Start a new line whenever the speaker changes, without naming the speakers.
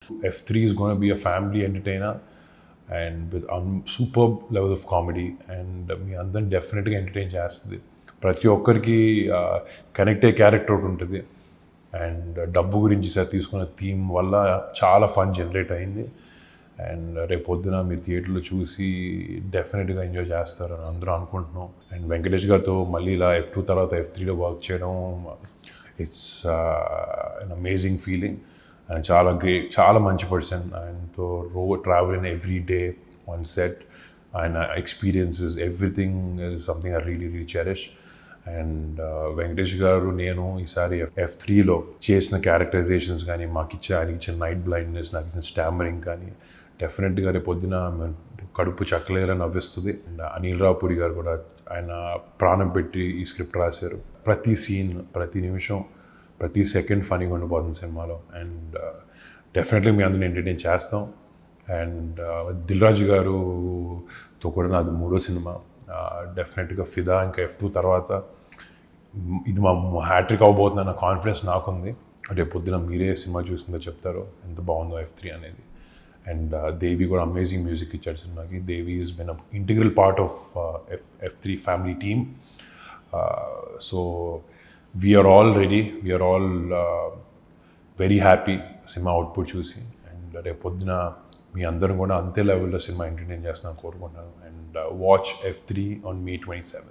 F three is gonna be a family entertainer and with an super level of comedy and మీ అందరిని డెఫినెట్గా entertain చేస్తుంది ప్రతి ఒక్కరికి కనెక్ట్ అయ్యే క్యారెక్టర్ ఒకటి ఉంటుంది అండ్ డబ్బు గురించి సార్ తీసుకున్న థీమ్ వల్ల చాలా ఫన్ జనరేట్ అయింది అండ్ రేపు పొద్దున మీరు థియేటర్లో చూసి డెఫినెట్గా ఎంజాయ్ చేస్తారని అందరూ అనుకుంటున్నాం అండ్ వెంకటేష్ గారితో మళ్ళీ ఇలా ఎఫ్ టూ తర్వాత ఎఫ్ త్రీలో వర్క్ చేయడం it's an amazing feeling and చాలా గ్రేట్ చాలా మంచి పర్సన్ ఆయనతో రో travel in every day one set ఆయన experiences everything is something I really really cherish and Venkatesh గారు నేను ఈసారి ఎఫ్ త్రీలో చేసిన క్యారెక్టరైజేషన్స్ కానీ మాకు ఇచ్చే ఆయనకి ఇచ్చిన నైట్ బ్లైండ్నెస్ నాకు ఇచ్చిన స్టామరింగ్ కానీ డెఫినెట్గా రేపు పొద్దున కడుపు చక్కలేరని నవ్విస్తుంది అండ్ అనిల్ రావుపూడి గారు కూడా ఆయన ప్రాణం పెట్టి ఈ స్క్రిప్ట్ రాశారు ప్రతి సీన్ ప్రతి నిమిషం ప్రతి సెకండ్ ఫనీగా ఉండిపోతుంది సినిమాలో అండ్ డెఫినెట్లీ మీ అందరిని ఎంటర్టైన్ చేస్తాం అండ్ దిల్ రాజు గారుతో కూడా నాది మూడో సినిమా డెఫినెట్గా ఫిదా ఇంకా ఎఫ్ టూ తర్వాత ఇది మా హ్యాట్రిక్ అవ్వబోతుంది అన్న కాన్ఫిడెన్స్ నాకుంది రేపు పొద్దున మీరే సినిమా చూసిందో చెప్తారో ఎంత బాగుందో ఎఫ్ త్రీ అనేది అండ్ దేవి కూడా అమేజింగ్ మ్యూజిక్ ఇచ్చాడు సినిమాకి Devi is been integral part of F F three family team so we are already we are all very happy సినిమా అవుట్పుట్ చూసి అండ్ రేపు పొద్దున మీ అందరం కూడా అంతే లెవెల్లో సినిమా ఎంటర్టైన్ చేస్తున్నాను కోరుకుంటున్నాను and watch F three on May twenty seven